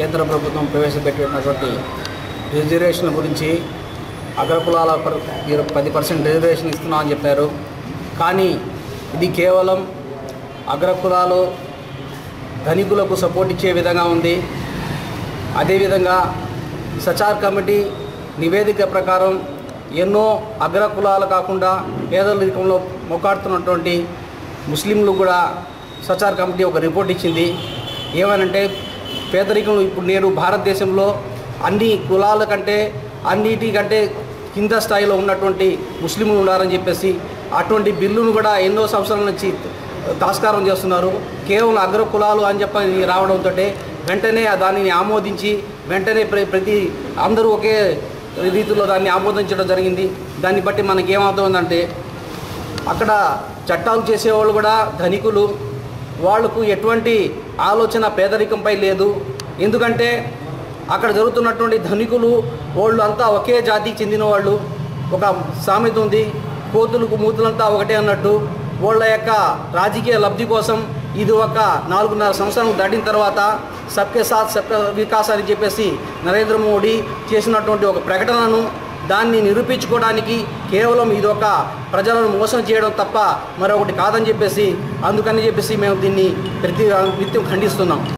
కేంద్ర ప్రభుత్వం ప్రవేశపెట్టినటువంటి రిజర్వేషన్ల గురించి అగ్రకులాల పర్ ఇర- పది పర్సెంట్ రిజర్వేషన్ ఇస్తున్నామని చెప్పారు కానీ ఇది కేవలం అగ్రకులాలు ధనికులకు సపోర్ట్ ఇచ్చే విధంగా ఉంది అదేవిధంగా సచార్ కమిటీ నివేదిక ప్రకారం ఎన్నో అగ్రకులాలు కాకుండా పేదరికంలో మొక్కాడుతున్నటువంటి ముస్లింలు కూడా సచార్ కమిటీ ఒక రిపోర్ట్ ఇచ్చింది ఏమనంటే పేదరికం ఇప్పుడు నేడు భారతదేశంలో అన్ని కులాల కంటే అన్నిటికంటే కింద స్థాయిలో ఉన్నటువంటి ముస్లింలు ఉన్నారని చెప్పేసి అటువంటి బిల్లును కూడా ఎన్నో సంవత్సరాల నుంచి తాస్కారం చేస్తున్నారు కేవలం అగ్ర కులాలు అని చెప్పి రావడంతో వెంటనే దానిని ఆమోదించి వెంటనే ప్ర- ప్రతి అందరూ ఒకే రీతిలో దాన్ని ఆమోదించడం జరిగింది దాన్ని బట్టి మనకి ఏమవుతుందంటే అక్కడ చట్టాలు చేసేవాళ్ళు కూడా ధనికులు వాళ్లకు ఎటువంటి ఆలోచన పేదరికంపై లేదు ఎందుకంటే అక్కడ జరుగుతున్నటువంటి ధనికులు వాళ్ళు అంతా ఒకే జాతికి చెందిన వాళ్ళు ఒక సామెత ఉంది కోతులకు మూతులంతా ఒకటే అన్నట్టు వాళ్ళ యొక్క రాజకీయ లబ్ధి కోసం ఇది ఒక నాలుగున్నర సంవత్సరాలు దాటిన తర్వాత సబ్కే సాత్ సబ్కే వికాస్ అని చెప్పేసి నరేంద్ర మోడీ చేసినటువంటి ఒక ప్రకటనను దాన్ని నిరూపించుకోవడానికి కేవలం ఇది ఒక ప్రజలను మోసం చేయడం తప్ప మరొకటి కాదని చెప్పేసి అందుకని చెప్పేసి మేము దీన్ని ప్రతి నిత్యం ఖండిస్తున్నాం